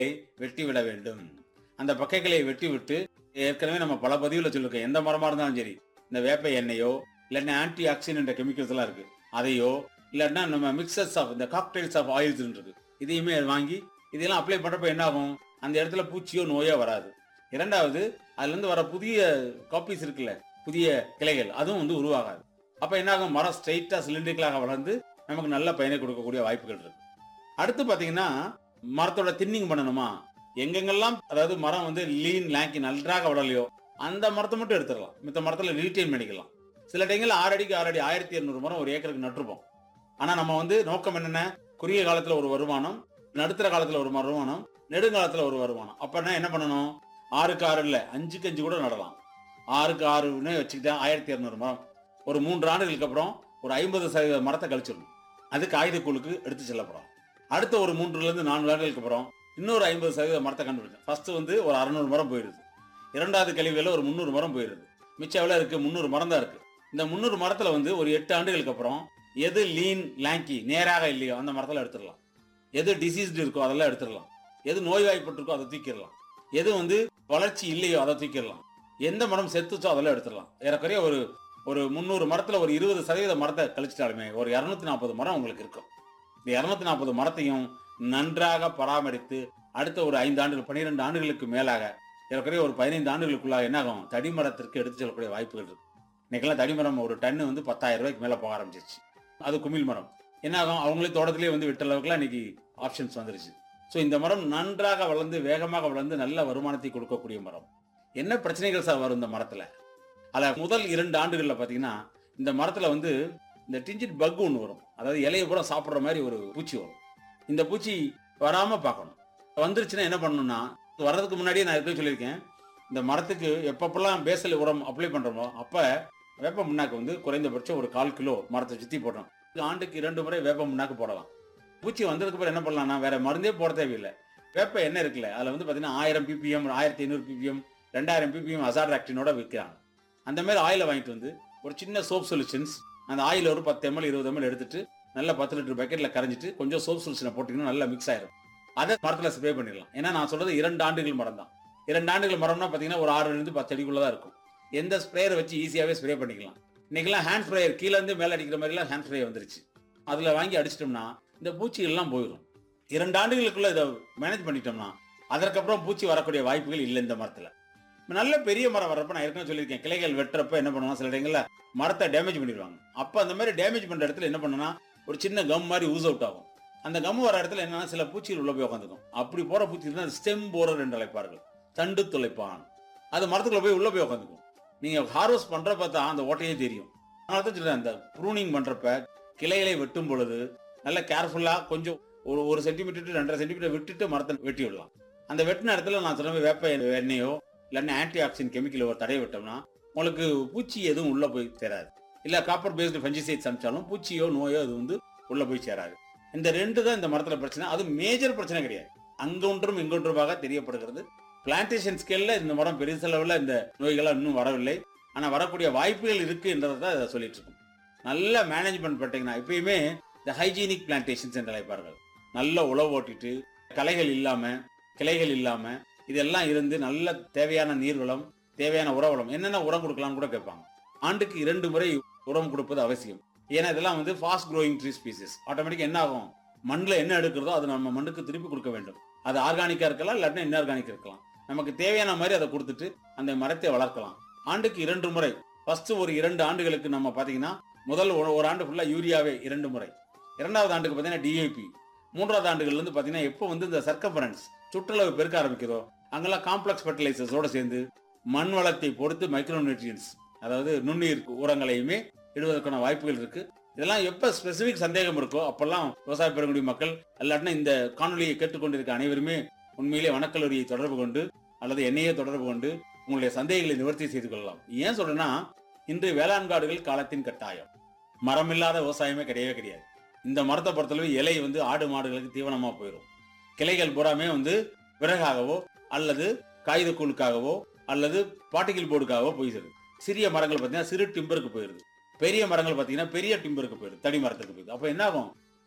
வெட்டி விட வேண்டும் அந்த பக்கைகளை வெட்டி விட்டு ஏற்கனவே நம்ம பல பதிவுல சொல்லிருக்கோம் எந்த மரமா இருந்தாலும் சரி இந்த வேப்ப எண்ணெயோ இல்லைன்னா ஆன்டி ஆக்சிடென்ட் கெமிக்கல்ஸ் எல்லாம் இருக்கு அதையோ இல்லைன்னா நம்ம மிக்சர்ஸ் ஆஃப் இந்த காக்டைல்ஸ் ஆஃப் ஆயில்ஸ் இருக்கு இதையுமே வாங்கி இதெல்லாம் அப்ளை பண்றப்ப என்ன ஆகும் அந்த இடத்துல பூச்சியோ நோயோ வராது இரண்டாவது அதுல இருந்து வர புதிய காப்பீஸ் இருக்குல்ல புதிய கிளைகள் அதுவும் வந்து உருவாகாது அப்ப என்ன ஆகும் மரம் ஸ்ட்ரைட்டா சிலிண்ட்ரிக்கலாக வளர்ந்து நமக்கு நல்ல பயனை கொடுக்கக்கூடிய வாய்ப்புகள் இருக்கு அடுத்து பாத்தீங்கன்னா மரத்தோட தின்னிங் பண்ணணுமா எங்கெங்கெல்லாம் அதாவது மரம் வந்து லீன் லேங்கி நன்றாக வளரலையோ அந்த மரத்தை மட்டும் எடுத்துடலாம் மித்த மரத்துல ரீட்டைன் பண்ணிக்கலாம் சில டைங்கள்ல ஆறு அடிக்கு ஆறு அடி ஆயிரத்தி இருநூறு மரம் ஒரு ஏக்கருக்கு நட்டுருப்போம் ஆனா நம்ம வந்து நோக்கம் என்னென்ன குறுகிய காலத்துல ஒரு வருமானம் நடுத்தர காலத்துல ஒரு வருமானம் நெடுங்காலத்துல ஒரு வருமானம் அப்பனா என்ன பண்ணணும் ஆறுக்கு ஆறு இல்ல அஞ்சுக்கு அஞ்சு கூட நடலாம் ஆறுக்கு ஆறுன்னு வச்சுக்கிட்டா ஆயிரத்தி இரநூறு மரம் ஒரு மூன்று ஆண்டுகளுக்கு அப்புறம் ஒரு ஐம்பது சதவீத மரத்தை கழிச்சிடணும் அது காகிதக்கூழுக்கு எடுத்து செல்லப்படும் அடுத்த ஒரு மூன்றுல இருந்து நான்கு ஆண்டுகளுக்கு அப்புறம் இன்னொரு ஐம்பது சதவீத மரத்தை கண்டுபிடிச்சேன் ஃபர்ஸ்ட் வந்து ஒரு அறநூறு மரம் போயிடுது இரண்டாவது கழிவுகளில் ஒரு முந்நூறு மரம் போயிடுது மிச்சம் எவ்வளோ இருக்கு முந்நூறு மரம் தான் இருக்கு இந்த முந்நூறு மரத்துல வந்து ஒரு எட்டு ஆண்டுகளுக்கு அப்புறம் எது லீன் லேங்கி நேராக இல்லையோ அந்த மரத்தில் எடுத்துடலாம் எது டிசீஸ்டு இருக்கோ அதெல்லாம் எடுத்துடலாம் எது நோய்வாய்ப்பட்டிருக்கோ அதை தூக்கிடலாம் எது வந்து வளர்ச்சி இல்லையோ அதை தூக்கிடலாம் எந்த மரம் செத்துச்சோ அதெல்லாம் எடுத்துடலாம் ஏறக்குறைய ஒரு ஒரு முந்நூறு மரத்துல ஒரு இருபது சதவீத மரத்தை கழிச்சிட்டாலுமே ஒரு இரநூத்தி நாற்பது மரம் உங்களுக்கு இருக்கும் இந்த இரநூத்தி நாற்பது மரத்தையும் நன்றாக பராமரித்து அடுத்த ஒரு ஐந்து ஆண்டுகள் பன்னிரெண்டு ஆண்டுகளுக்கு மேலாக ஏறக்குறைய ஒரு பதினைந்து ஆண்டுகளுக்குள்ளாக என்ன ஆகும் தடிமரத்திற்கு எடுத்து செல்லக்கூடிய வாய்ப்புகள் இருக்கு இன்னைக்கெல்லாம் தடிமரம் ஒரு டன்னு வந்து பத்தாயிரம் ரூபாய்க்கு மேல போக ஆரம்பிச்சிருச்சு அது குமிழ் மரம் என்ன ஆகும் அவங்களே தோட்டத்திலேயே வந்து விட்ட அளவுக்குலாம் இன்னைக்கு ஆப்ஷன்ஸ் வந்துருச்சு ஸோ இந்த மரம் நன்றாக வளர்ந்து வேகமாக வளர்ந்து நல்ல வருமானத்தை கொடுக்கக்கூடிய மரம் என்ன பிரச்சனைகள் சார் வரும் இந்த மரத்துல அத முதல் இரண்டு ஆண்டுகள்ல பாத்தீங்கன்னா இந்த மரத்துல வந்து இந்த டிஞ்சிட் பக் ஒன்று வரும் அதாவது இலையை கூட சாப்பிடுற மாதிரி ஒரு பூச்சி வரும் இந்த பூச்சி வராம பார்க்கணும் வந்துருச்சுன்னா என்ன பண்ணணும்னா வர்றதுக்கு முன்னாடியே நான் இருக்க சொல்லியிருக்கேன் இந்த மரத்துக்கு எப்பப்பெல்லாம் பேசல் உரம் அப்ளை பண்றோமோ அப்ப வேப்ப முன்னாக்கு வந்து குறைந்தபட்சம் ஒரு கால் கிலோ மரத்தை சுத்தி போடணும் ஆண்டுக்கு இரண்டு முறை வேப்ப முன்னாக்கு போடலாம் பூச்சி வந்ததுக்கு அப்புறம் என்ன பண்ணலாம்னா வேற மருந்தே போட தேவையில்லை வேப்ப எண்ணெய் இருக்குல்ல அதுல வந்து பாத்தீங்கன்னா ஆயிரம் பிபிஎம் ஆயிரத்தி ஐநூறு பிபிஎம் ரெண்டாயிரம் பிபிஎம் அசாட்ராக்டினோட விற்கிறாங்க அந்த மாதிரி ஆயிலை வாங்கிட்டு வந்து ஒரு சின்ன சோப் சொல்யூஷன்ஸ் அந்த ஆயில் ஒரு பத்து எம்எல் இருபது எம்எல் எடுத்துட்டு நல்லா பத்து லிட்டர் பக்கெட்ல கரைஞ்சிட்டு கொஞ்சம் சோப் சொல்யூஷனை போட்டீங்கன்னா நல்லா மிக்ஸ் ஆயிரும் அதை மரத்துல ஸ்ப்ரே பண்ணிடலாம் ஏன்னா நான் சொல்றது இரண்டு ஆண்டுகள் மரம் தான் இரண்டு ஆண்டுகள் மரம்னா பாத்தீங்கன்னா ஒரு ஆறுல இருந்து பத்து அடிக்குள்ள தான் இருக்கும் எந்த ஸ்ப்ரேயரை வச்சு ஈஸியாவே ஸ்ப்ரே பண்ணிக்கலாம் இன்னைக்கெல்லாம் ஹேண்ட் ஸ்ப்ரேயர் கீழ இருந்து மேல அடிக்கிற மாதிரிலாம் ஹேண்ட் ஸ்ப்ரே வந்துருச்சு அதுல வாங்கி அடிச்சிட்டோம்னா இந்த பூச்சிகள் எல்லாம் போயிடும் இரண்டு ஆண்டுகளுக்குள்ள இதை மேனேஜ் பண்ணிட்டோம்னா அதற்கப்புறம் பூச்சி வரக்கூடிய வாய்ப்புகள் இல்லை இந்த மரத்துல நல்ல பெரிய மரம் வர்றப்ப நான் ஏற்கனவே சொல்லியிருக்கேன் கிளைகள் வெட்டுறப்ப என்ன பண்ணுவாங்க சில இடங்கள்ல மரத்தை டேமேஜ் பண்ணிடுவாங்க அப்ப அந்த மாதிரி டேமேஜ் பண்ற இடத்துல என்ன பண்ணுனா ஒரு சின்ன கம் மாதிரி ஊஸ் அவுட் ஆகும் அந்த கம் வர இடத்துல என்னன்னா சில பூச்சிகள் உள்ள போய் உட்காந்துக்கும் அப்படி போற பூச்சி தான் ஸ்டெம் போரர் என்று அழைப்பார்கள் தண்டு துளைப்பான் அது மரத்துக்குள்ள போய் உள்ள போய் உட்காந்துக்கும் நீங்க ஹார்வெஸ்ட் பண்றப்ப தான் அந்த ஓட்டையே தெரியும் அதனால தான் சொல்றேன் அந்த ப்ரூனிங் பண்றப்ப கிளைகளை வெட்டும் பொழுது நல்ல கேர்ஃபுல்லா கொஞ்சம் ஒரு ஒரு சென்டிமீட்டர் ரெண்டரை சென்டிமீட்டர் விட்டுட்டு மரத்தை வெட்டி விடலாம் அந்த வெட்டின இடத்துல நான் சொன்ன வேப்ப எண்ணெயோ இல்லைன்னா ஆன்டி ஆக்சிடென்ட் கெமிக்கல் ஒரு தடவை விட்டோம்னா உங்களுக்கு பூச்சி எதுவும் உள்ள போய் சேராது இல்ல காப்பர் பேஸ்டு ஃபஞ்சிசைட்ஸ் அமிச்சாலும் பூச்சியோ நோயோ அது வந்து உள்ள போய் சேராது இந்த ரெண்டு தான் இந்த மரத்துல பிரச்சனை அது மேஜர் பிரச்சனை கிடையாது அங்கொன்றும் இங்கொன்றுமாக தெரியப்படுகிறது பிளான்டேஷன் ஸ்கேல்ல இந்த மரம் பெருசளவில் இந்த நோய்கள்லாம் இன்னும் வரவில்லை ஆனா வரக்கூடிய வாய்ப்புகள் இருக்கு என்றதை தான் இதை சொல்லிட்டு இருக்கோம் நல்ல மேனேஜ்மெண்ட் பண்ணிட்டீங்கன்னா எப்பயுமே இந்த ஹைஜீனிக் பிளான்டேஷன்ஸ் என்று அழைப்பார்கள் நல்ல உழவு ஓட்டிட்டு களைகள் இல்லாம கிளைகள் இல்லாம இதெல்லாம் இருந்து நல்ல தேவையான நீர்வளம் தேவையான உரவளம் என்னென்ன உரம் கொடுக்கலாம்னு கூட கேட்பாங்க ஆண்டுக்கு இரண்டு முறை உரம் கொடுப்பது அவசியம் ஏன்னா இதெல்லாம் வந்து fast growing tree species automatic என்ன ஆகும் மண்ணில் என்ன எடுக்கிறதோ அது நம்ம மண்ணுக்கு திருப்பி கொடுக்க வேண்டும் அது ஆர்கானிக்கா இருக்கலாம் இல்லாட்டினா இன்ஆர்கானிக் இருக்கலாம் நமக்கு தேவையான மாதிரி அதை கொடுத்துட்டு அந்த மரத்தை வளர்க்கலாம் ஆண்டுக்கு இரண்டு முறை ஃபர்ஸ்ட் ஒரு இரண்டு ஆண்டுகளுக்கு நம்ம பாத்தீங்கன்னா முதல் ஒரு ஒரு ஆண்டு ஃபுல்லா யூரியாவே இரண்டு முறை இரண்டாவது ஆண்டுக்கு பார்த்தீங்கன்னா டிஏபி மூன்றாவது ஆண்டுகள்ல இருந்து பாத்தீங்கன்னா எப்போ வந்து இந்த சர்க்கம்பரன்ஸ் சுற்றுலவு பெருக்க ஆரம்பிக்கிறதோ அங்கெல்லாம் காம்ப்ளெக்ஸ் ஃபர்டிலைசர்ஸோட சேர்ந்து மண் வளத்தை பொறுத்து மைக்ரோ நியூட்ரியன்ஸ் அதாவது நுண்ணுயிர் உரங்களையுமே இடுவதற்கான வாய்ப்புகள் இருக்கு இதெல்லாம் எப்ப ஸ்பெசிபிக் சந்தேகம் இருக்கோ அப்பெல்லாம் விவசாய பெருங்குடி மக்கள் இல்லாட்டினா இந்த காணொலியை கேட்டுக்கொண்டிருக்க அனைவருமே உண்மையிலே வனக்கல்லூரியை தொடர்பு கொண்டு அல்லது என்னையே தொடர்பு கொண்டு உங்களுடைய சந்தேகங்களை நிவர்த்தி செய்து கொள்ளலாம் ஏன் சொல்றேன்னா இன்று வேளாண் காடுகள் காலத்தின் கட்டாயம் மரம் இல்லாத விவசாயமே கிடையவே கிடையாது இந்த மரத்தை பொறுத்தளவு இலை வந்து ஆடு மாடுகளுக்கு தீவனமா போயிடும் கிளைகள் பூராமே வந்து விறகாகவோ அல்லது காகிதக்கூழுக்காகவோ அல்லது பார்ட்டிகிள் போர்டுக்காகவோ போயிடுது சிறிய மரங்கள் பார்த்தீங்கன்னா சிறு டிம்பருக்கு போயிடுது பெரிய மரங்கள் பார்த்தீங்கன்னா பெரிய டிம்பருக்கு போயிடுது தடி மரத்துக்கு போயிடுது அப்போ என்ன ஆகும்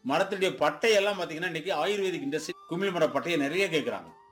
மரத்துடைய பட்டையெல்லாம் பாத்தீங்கன்னா இன்னைக்கு ஆயுர்வேதிக் இண்டஸ்ட்ரி குமிழ் மர பட்டையை நிறைய கேட்கறாங்க